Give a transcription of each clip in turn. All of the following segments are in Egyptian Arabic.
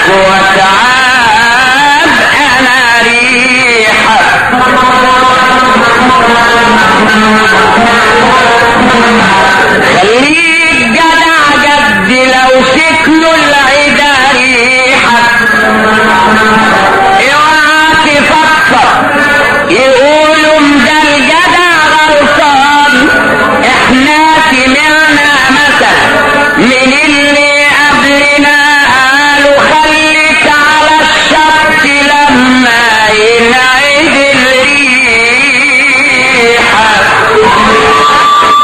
وتعاب انا ريحك خليك جدع جد لو شكله العدا ريحك اوعى تفكر يقولوا ده الجدع غلطان احنا سمعنا مثل من اللي قبلنا قالوا خليك على الشط لما ينعدل ريحك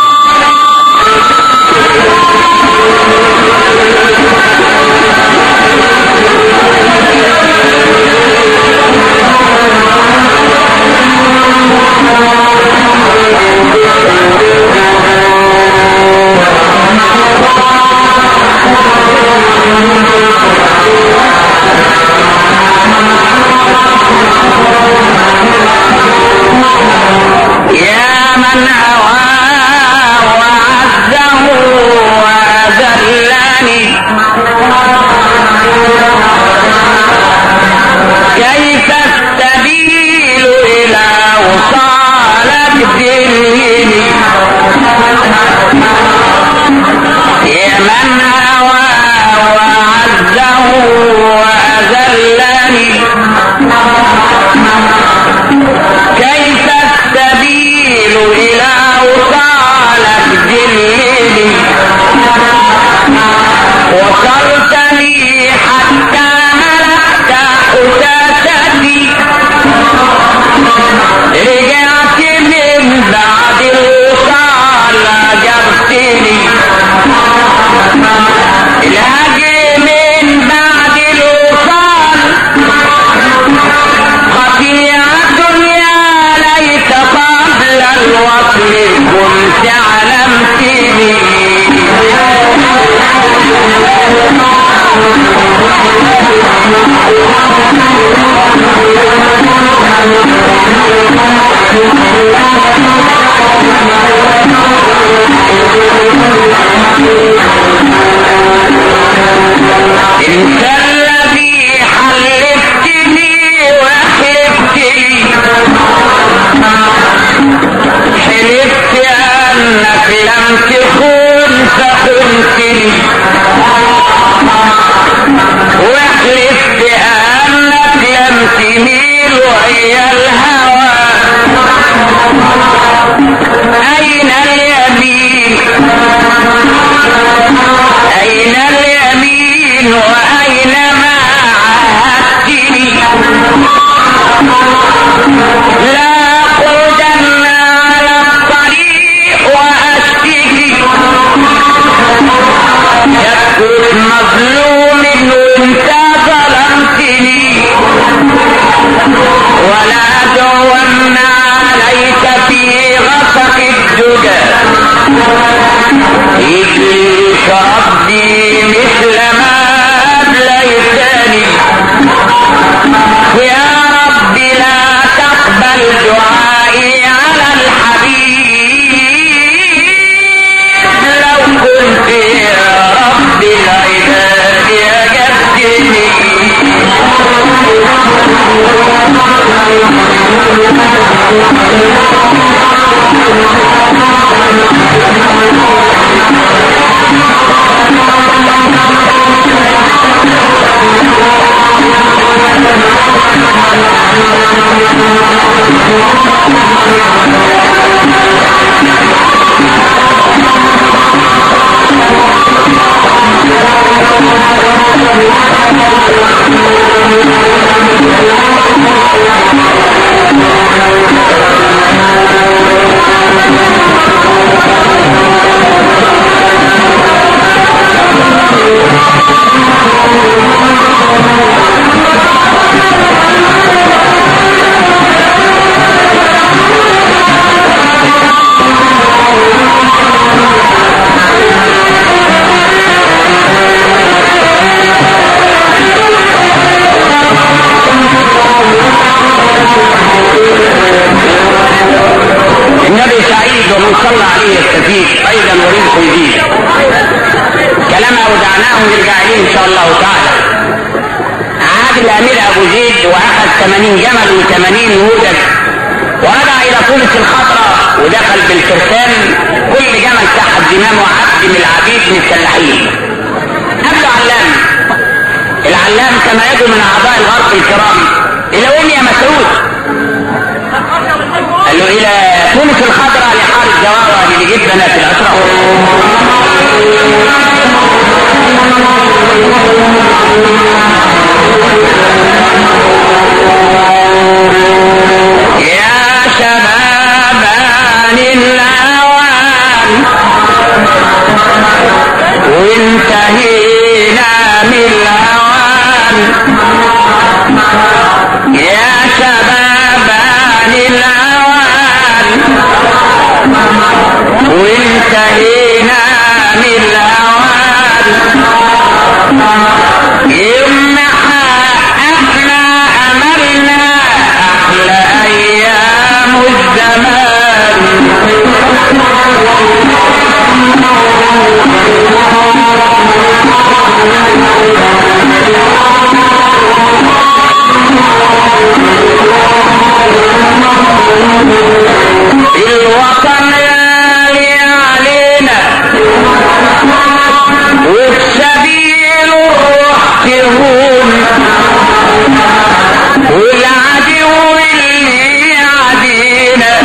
يا من هواه وعزه وأذلني كيف السبيل إلى وصالك دلني يا من هواه وعزه وأذلني كيف السبيل إلى وصالك جليلي وصلتني حتى ملكت حساستي رجعت من بعد الوصال جبتني الهجي من بعد الوصال خطيئة يا ليت قبل الوصل كنت علمتني انت الذي حلفتني وحلفتني حلفت انك لم تكون فخنتني وحلفت انك لم تميل ويا الهوى اين اليمين اين اليمين واين ما عاهدتني لا قدن على الطريق واشتكي يكون مظلوم وانت ظلمتني ولا دون عليك في غسق الدجى يجليك ربي مثل ما أبليتني يا رب لا تقبل دعائي على الحبيب لو كنت يا رب العباد أجبتني النبي سعيد ومن صلى عليه يستفيد ايضا ورزقه يزيد كلام اودعناه نرجع اليه ان شاء الله تعالى بعت الامير ابو زيد واخذ 80 جمل و80 نموذج ورجع الى تونس الخضراء ودخل بالفرسان كل جمل تحت زمامه عبد من العبيد من الفلاحين قبله علام العلام كما يدعو من اعضاء الغرب الكرام الى وين يا مسعود قال له الى تونس الخضراء لحار الجوارة اللي بيجيب بنات الاسرى يا شباب الاوان وانتهينا من الاوان يا شباب الاوان وانتهينا من الاوان يوم حققنا املنا احلى ايام الزمان الوطن غالي علينا وبسبيل الروح تهون والعدو اللي يعدينا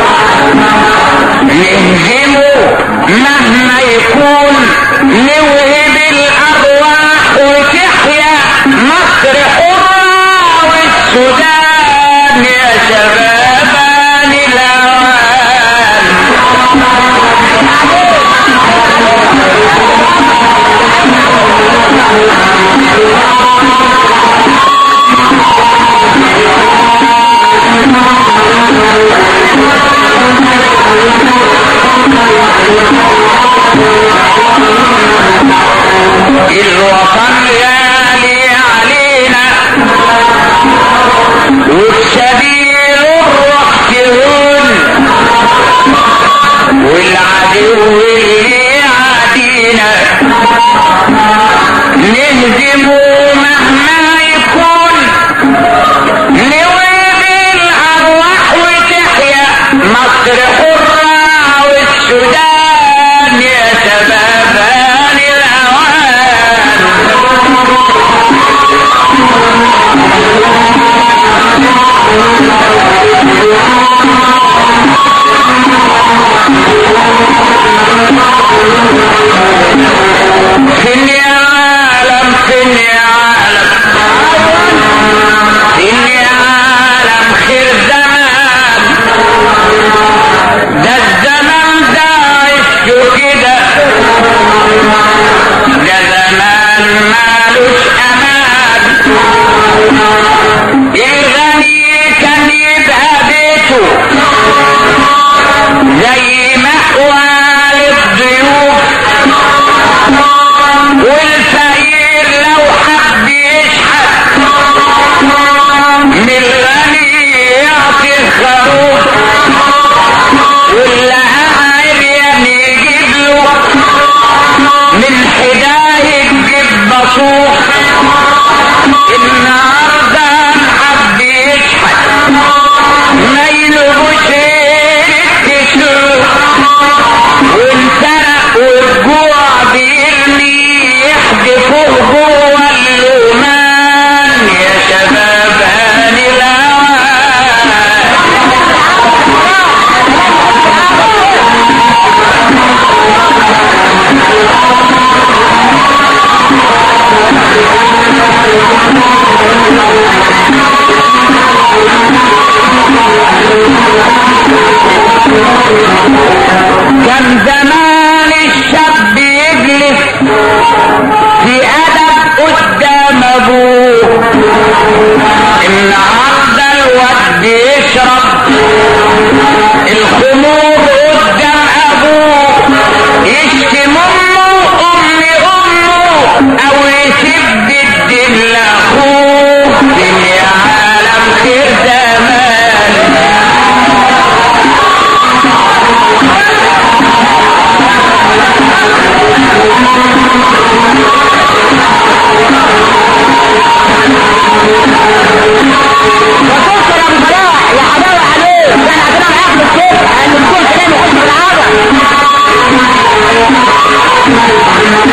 نهزمه مهما يكون نوهب الارواح وتحيا مصر حرة والسودان يا شباب الاوان الوطن غالي علينا وبسبيل الروح تهون والعدو اللي يعادينا نهزمه مهما يكون نويب الارواح وتحيا مصر حرة والسودان يا شبابان الاوان فين يا عالم فين يا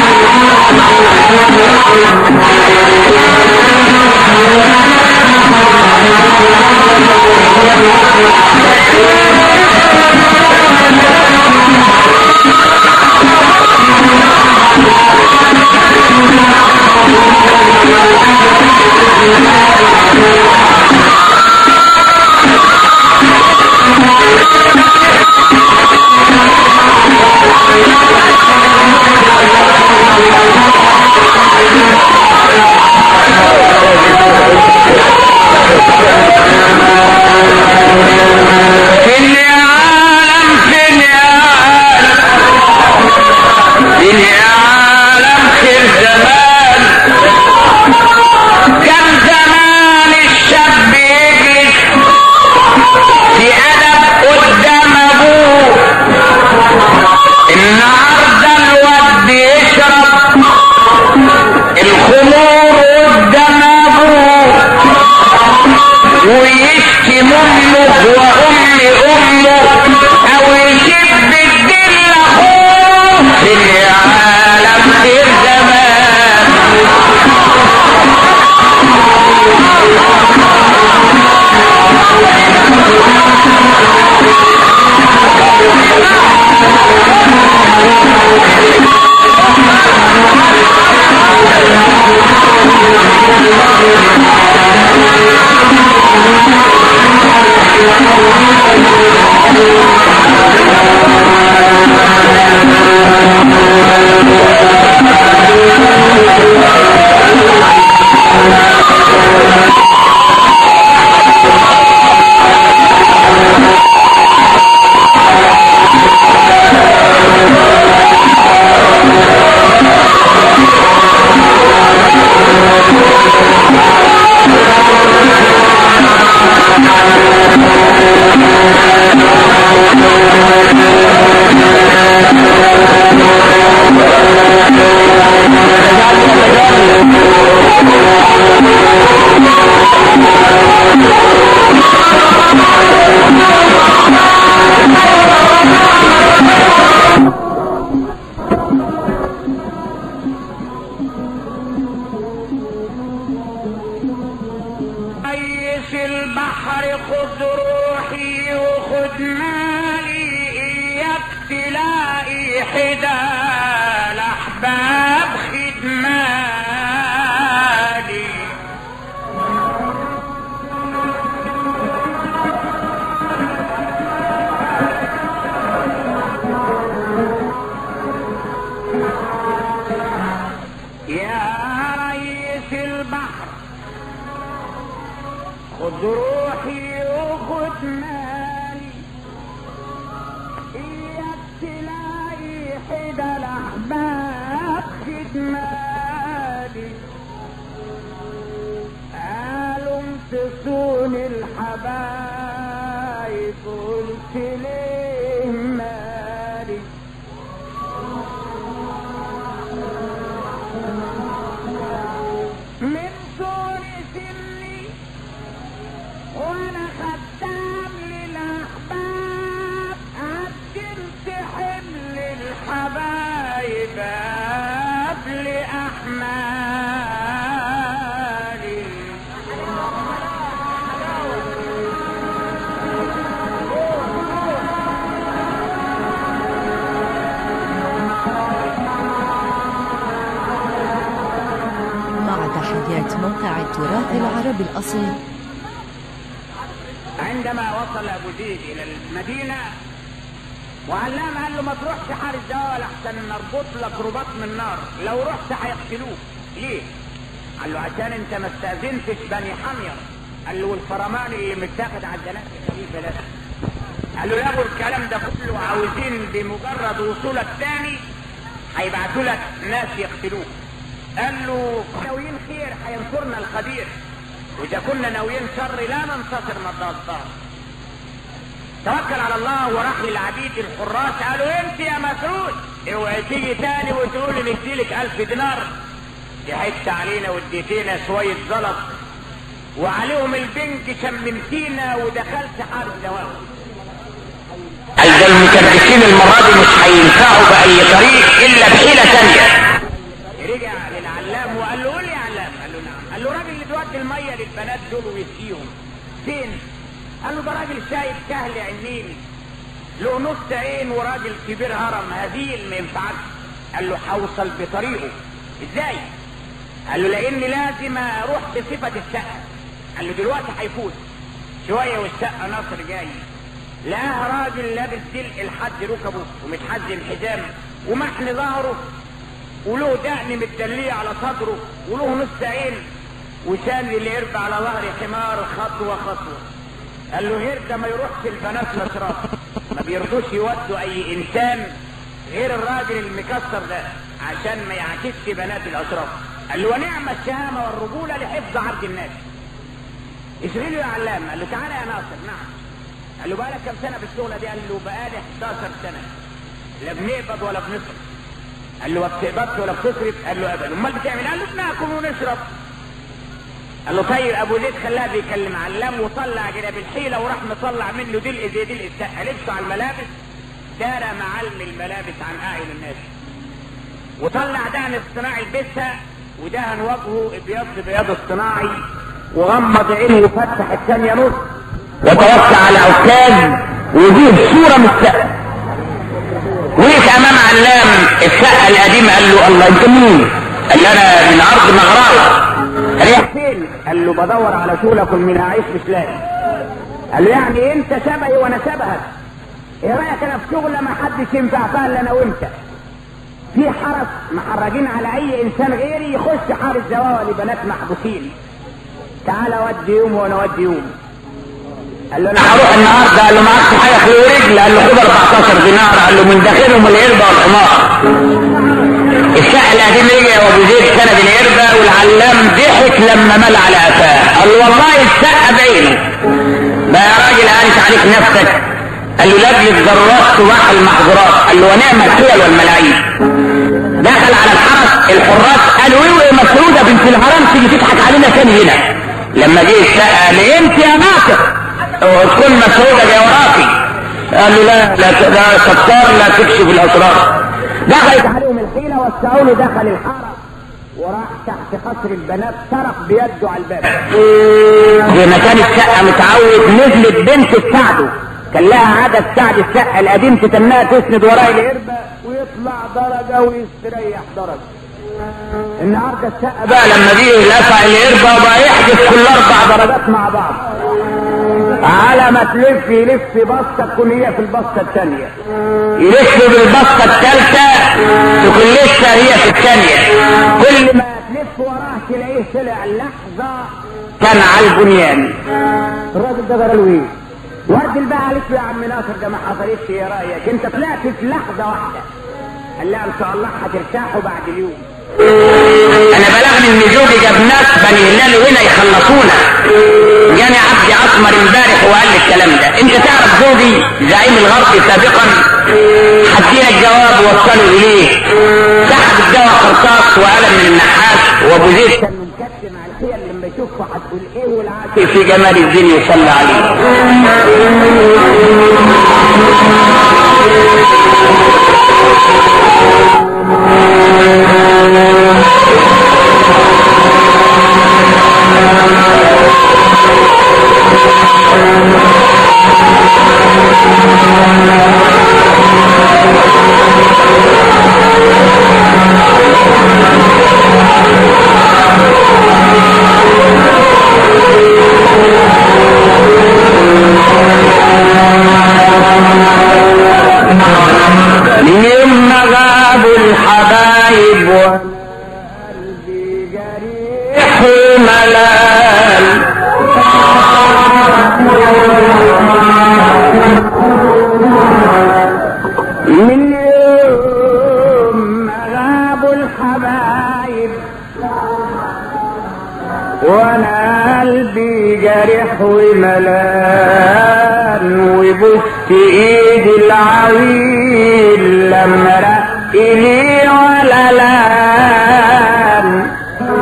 فين يا عالم فين يا عالم فين يا عالم خير زمان كان زمان الشاب يجلس في أدب قدام أبوه النهارده الواد يشرب الخمور قدام أبوه ويشتم امه وام امه او يشب الدل اخوه في العالم خير زمان عيش البحر خد روحي وخد مالي اياك تلاقي حدا الاحباب خدمالي يا ريس البحر خد روحي وخد مالي اياك تلاقي حدا الاحباب خدمالي قالوا امتصوني الحبايب قلت ليه مالي من صور سني وانا خدام للاحباب قدمت حمل الحبايب قبل احمالي مع تحيات موقع التراث العربي الأصيل عندما وصل ابو زيد الى المدينه وعلام قال له ما تروحش حار الجوال احسن نربط لك رباط من نار لو رحت هيقتلوك ليه؟ قال له عشان انت ما استاذنتش بني حمير قال له والفرمان اللي متاخد على الجنازه خليفه ده قال له يابو الكلام ده كله عاوزين بمجرد وصولك تاني هيبعتوا لك ناس يقتلوك قال له ناويين خير هينصرنا الخبير واذا كنا ناويين شر لا ننتصر مضى الظهر توكل على الله وراح للعبيد الحراس قالوا انت يا مسعود اوعي تيجي تاني وتقولي نديلك الف دينار ضحكت علينا واديتينا شويه زلط وعليهم البنك شممتينا ودخلت حرب دوام قال ده المكبسين المرة دي مش هينفعوا بأي طريق إلا بحيلة ثانية دول ويسقيهم فين قال له ده راجل شايف كهل عينين له نص عين وراجل كبير هرم هزيل ما ينفعش قال له هوصل بطريقه ازاي قال له لاني لازم اروح بصفه الشقه قال له دلوقتي هيفوت شويه والشقه ناصر جاي لقاها راجل لابس دلق لحد ركبه ومتحزم حزام ومحن ظهره وله دقن متدليه على صدره وله نص عين وشان القرب على ظهر حمار خطوه خطوه قال له غير ده ما يروحش البنات الاشراف ما بيرضوش يودوا اي انسان غير الراجل المكسر ده عشان ما يعكسش بنات الاشراف قال له ونعم الشهامه والرجوله لحفظ عرض الناس اشغله يا علام قال له تعالى يا ناصر نعم قال له بقالك كام سنه في الشغله دي قال له بقالي 11 سنه لا بنقبض ولا بنصرف قال له ما بتقبضش ولا بتصرف قال له ابدا امال بتعمل قال له بناكل ونشرب قال له طيب ابو زيد خلاه بيكلم علام وطلع كده بالحيله وراح مطلع منه دلق زي دلق السقه لبسه على الملابس دار معلم الملابس عن اعين الناس وطلع دهن اصطناعي لبسها ودهن وجهه ابيض بياض اصطناعي وغمض عينه وفتح الثانيه نص وتوكل على عكاز وجيب صوره من السقه وقف امام علام السقه القديمه قال له الله انت مين؟ قال له انا من ارض مغراوي رايح فين؟ قال له بدور على شغلك من هعيش مش لاقي قال له يعني انت شبهي وانا شبهك ايه رايك انا في شغله ما حدش ينفع فيها الا انا وانت في حرس محرجين على اي انسان غيري يخش حارس زواوى لبنات محبوسين تعالى ودي يوم وانا ودي يوم قال له انا هروح النهارده قال له معكش حاجه خلو رجل قال له خد 14 دينار قال له من داخلهم القربه والحمار الشقه القديم رجع وابو زيد سند القربه والعلام ضحك لما مل على قفاه قال له والله الشقه بعينه بقى يا راجل انت عليك نفسك قال له لاجل الذرات تباح المحظورات قال له ونعم الحيل والملاعين دخل على الحرس الحراس قالوا ايه مسعوده بنت الهرم تيجي تضحك علينا تاني هنا لما جه الشقه قال لي انت يا ناصر تكون مسعوده جايه وراكي قال له لا لا لا ستار لا تكشف الاسرار دخلت عليهم الحيله وسعوا له دخل الحرس وراح تحت قصر البنات سرق بيده على الباب زي ما كان الشقه متعود نزلت بنت تساعده كان لها عادة تساعد الشقة القديم تتناها تسند وراء القربة ويطلع درجة ويستريح درجة النهارده الشقة بقى لما جه لفع القربة وبقى يحدث كل أربع درجات مع بعض على ما تلف يلف بسطة تكون هي في البسطة الثانية يلف بالبسطة الثالثة تكون لسه هي في الثانية كل ما تلف وراه تلاقيه طلع لحظة كان على البنيان الراجل ده جرى له ايه؟ ورد بقى قالت له يا عم ناصر ده ما حصلتش ايه رايك انت طلعت في لحظه واحده قال لها ان شاء الله هترتاحوا بعد اليوم انا بلغني ان زوجي جاب ناس بني هلال هنا يخلصونا جاني عبدي اسمر امبارح وقال لي الكلام ده انت تعرف زوجي زعيم الغرب سابقا حدينا الجواب ووصلوا اليه سحب الدواء قرطاس وقلم من النحاس وابو زيد كان مكتم على الحيل لما يشوفه هتقول ايه والعافيه في جمال الدين يصلى عليه لما غابوا الحبايب وقلبي جريح ملال من يوم ما غابوا الحبايب وانا قلبي جرح وملان وبست ايدي العويل لما رق لي ولا لان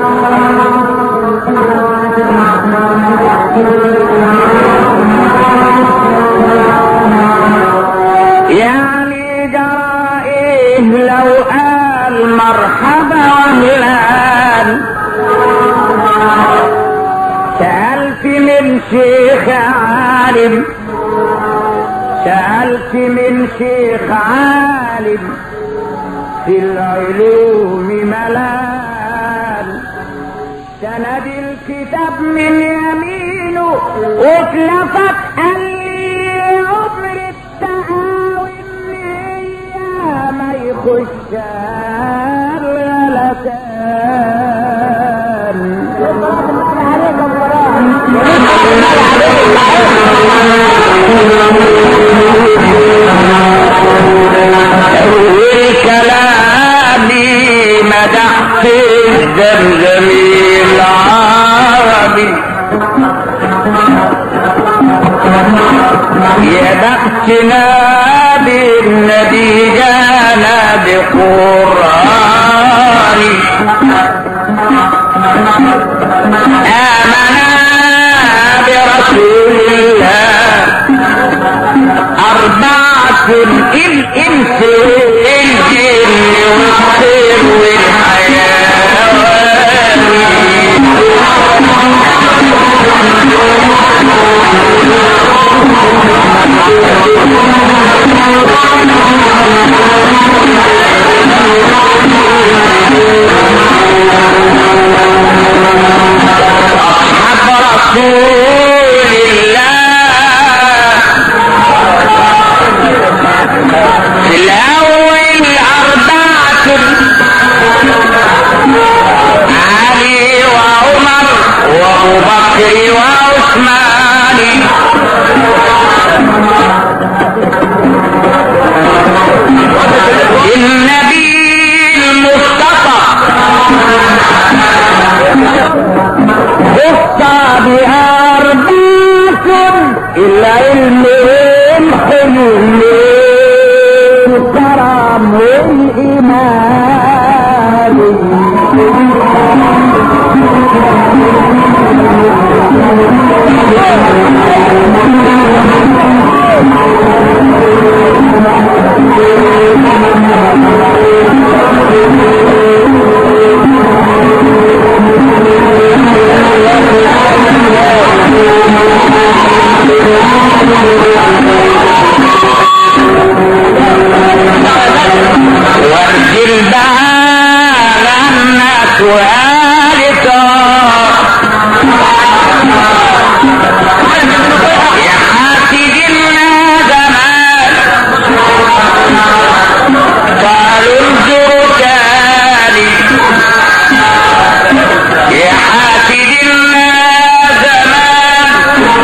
يعني جرى ايه لو قال مرحبا واهلا سألت شيخ عالم سألت من شيخ عالم في العلوم ملال سند الكتاب من يمينه واتلفت قال لي عمر التهاون هي ما يخش كلامي مدحت الزمزمي العربي يا بختنا بالنبي جانا بقراني آمنا برسول الله أربعة الإنس والجن والطير والحيوان أصحاب رسول الله في الأول أربعة علي وعمر وأبو بكر وعثمان النبي المصطفى خص بأربعة العلم والحلم والكرم والإيمان وارجل بقى الناس وقالتا يا حاسد زمان قالوا انظروا تالي يا حاسد زمان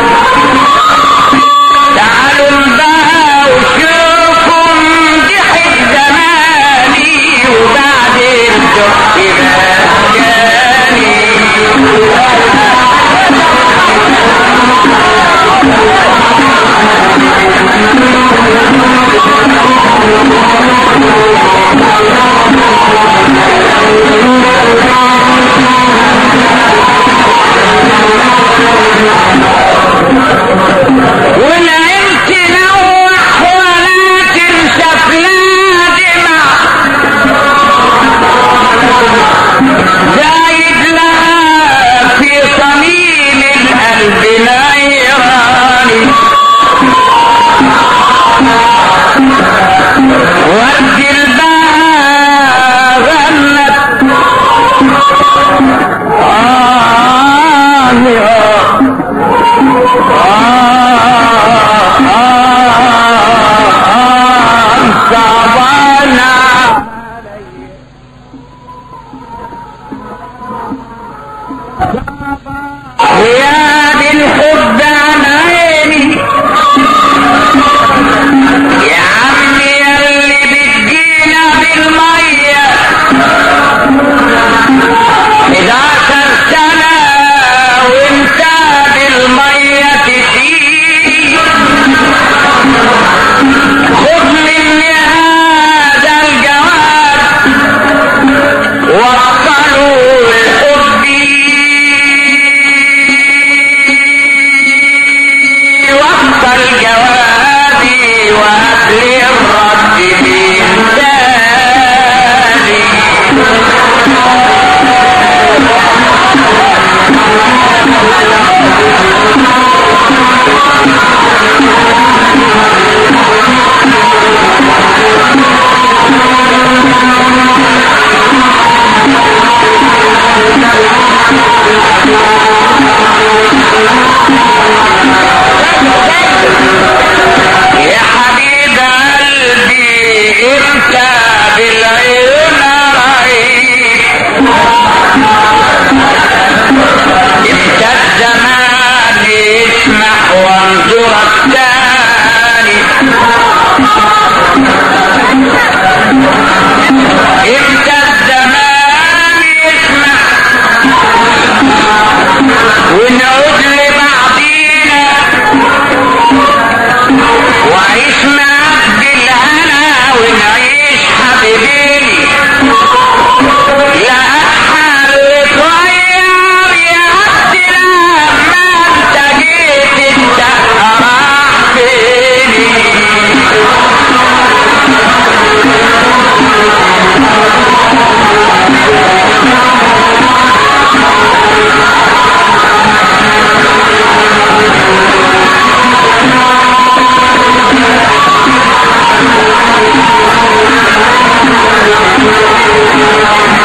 تعالوا بقى وشوفوا ضحك زماني وبعدين شفت مجاني والعين تنوح ولكن شكلها دمع زايد لها في صميم القلب نيراني ورد البهاء غنت آه يا صعبانا